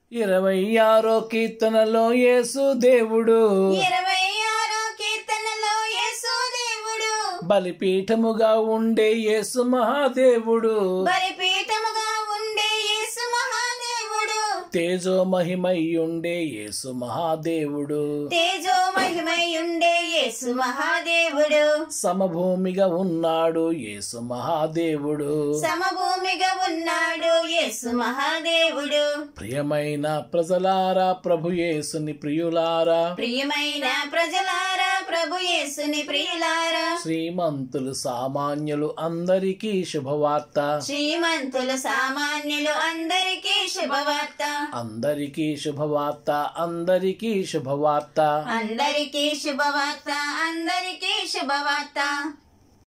ఇరవై ఆరో కీర్తనలో యేసు దేవుడు ఇరవై ఆరో కీర్తనలో యేసు దేవుడు బలిపీఠముగా ఉండే యేసు మహాదేవుడు బలిపీఠముగా ఉండే యేసు మహాదేవుడు తేజో మహిమై ఉండే యేసు మహాదేవుడు తేజో మహిమై ఉండే యేసు మహాదేవుడు సమభూమిగా ఉన్నాడు యేసు మహాదేవుడు సమభూమిగా ఉన్నాడు యేసు మహాదేవుడు ప్రియమైన ప్రజలారా ప్రభు యేసుని ప్రియులారా ప్రియమైన ప్రజలారా ప్రభు యేసుని ప్రియులారా శ్రీమంతులు సామాన్యులు అందరికీ శుభవార్త శ్రీమంతులు సామాన్యులు అందరికీ శుభవార్త అందరికీ శుభవార్త అందరికీ శుభవార్త అందరికీ శుభవార్త అందరికీ శుభవార్త